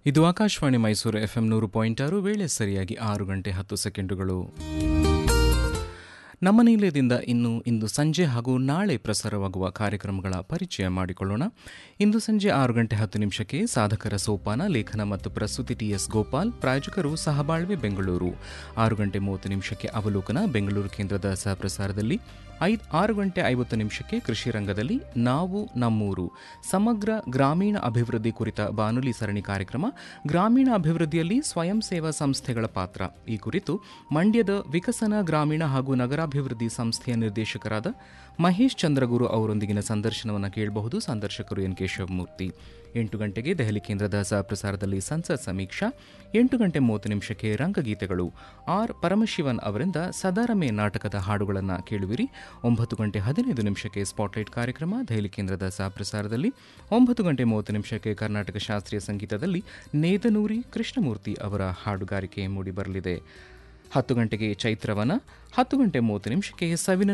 ಇದು ಆಕಾಶವಾಣಿ ಮೈಸೂರು ಎಫ್ಎಂ ನೂರು ಪಾಯಿಂಟ್ ಆರು ವೇಳೆ ಸರಿಯಾಗಿ ಆರು ಗಂಟೆ ಹತ್ತು ಸೆಕೆಂಡುಗಳು ನಮ್ಮ ನಿಲಯದಿಂದ ಇನ್ನು ಇಂದು ಸಂಜೆ ಹಾಗೂ ನಾಳೆ ಪ್ರಸಾರವಾಗುವ ಕಾರ್ಯಕ್ರಮಗಳ ಪರಿಚಯ ಮಾಡಿಕೊಳ್ಳೋಣ ಇಂದು ಸಂಜೆ ಆರು ಗಂಟೆ ಹತ್ತು ನಿಮಿಷಕ್ಕೆ ಸಾಧಕರ ಸೋಪಾನ ಲೇಖನ ಮತ್ತು ಪ್ರಸ್ತುತಿ ಟಿಎಸ್ ಗೋಪಾಲ್ ಪ್ರಾಯೋಜಕರು ಸಹಬಾಳ್ವೆ ಬೆಂಗಳೂರು ಆರು ಗಂಟೆ ಮೂವತ್ತು ನಿಮಿಷಕ್ಕೆ ಅವಲೋಕನ ಬೆಂಗಳೂರು ಕೇಂದ್ರದ ಸಹಪ್ರಸಾರದಲ್ಲಿ ಐದು ಆರು ಗಂಟೆ ಐವತ್ತು ನಿಮಿಷಕ್ಕೆ ಕೃಷಿ ರಂಗದಲ್ಲಿ ನಾವು ನಮ್ಮೂರು ಸಮಗ್ರ ಗ್ರಾಮೀಣ ಅಭಿವೃದ್ಧಿ ಕುರಿತ ಬಾನುಲಿ ಸರಣಿ ಕಾರ್ಯಕ್ರಮ ಗ್ರಾಮೀಣ ಅಭಿವೃದ್ಧಿಯಲ್ಲಿ ಸ್ವಯಂ ಸೇವಾ ಸಂಸ್ಥೆಗಳ ಪಾತ್ರ ಈ ಕುರಿತು ಮಂಡ್ಯದ ವಿಕಸನ ಗ್ರಾಮೀಣ ಹಾಗೂ ನಗರಾಭಿವೃದ್ಧಿ ಸಂಸ್ಥೆಯ ನಿರ್ದೇಶಕರಾದ ಮಹೇಶ್ ಚಂದ್ರಗುರು ಅವರೊಂದಿಗಿನ ಸಂದರ್ಶನವನ್ನು ಕೇಳಬಹುದು ಸಂದರ್ಶಕರು ಎನ್ ಕೇಶವಮೂರ್ತಿ ಎಂಟು ಗಂಟೆಗೆ ದೆಹಲಿ ಕೇಂದ್ರದ ಸಹಪ್ರಸಾರದಲ್ಲಿ ಸಂಸತ್ ಸಮೀಕ್ಷಾ ಎಂಟು ಗಂಟೆ ಮೂವತ್ತು ನಿಮಿಷಕ್ಕೆ ರಂಗಗೀತೆಗಳು ಆರ್ ಪರಮಶಿವನ್ ಅವರಿಂದ ಸದಾರಮೆ ನಾಟಕದ ಹಾಡುಗಳನ್ನು ಕೇಳುವಿರಿ ಒಂಬತ್ತು ಗಂಟೆ ಹದಿನೈದು ನಿಮಿಷಕ್ಕೆ ಸ್ಪಾಟ್ಲೈಟ್ ಕಾರ್ಯಕ್ರಮ ದೆಹಲಿ ಕೇಂದ್ರದ ಸಹಪ್ರಸಾರದಲ್ಲಿ ಒಂಬತ್ತು ಗಂಟೆ ಮೂವತ್ತು ನಿಮಿಷಕ್ಕೆ ಕರ್ನಾಟಕ ಶಾಸ್ತ್ರೀಯ ಸಂಗೀತದಲ್ಲಿ ನೇದನೂರಿ ಕೃಷ್ಣಮೂರ್ತಿ ಅವರ ಹಾಡುಗಾರಿಕೆ ಮೂಡಿಬರಲಿದೆ ಹತ್ತು ಗಂಟೆಗೆ ಚೈತ್ರವನ ಹತ್ತು ಗಂಟೆ ಮೂವತ್ತು ನಿಮಿಷಕ್ಕೆ ಸವಿನ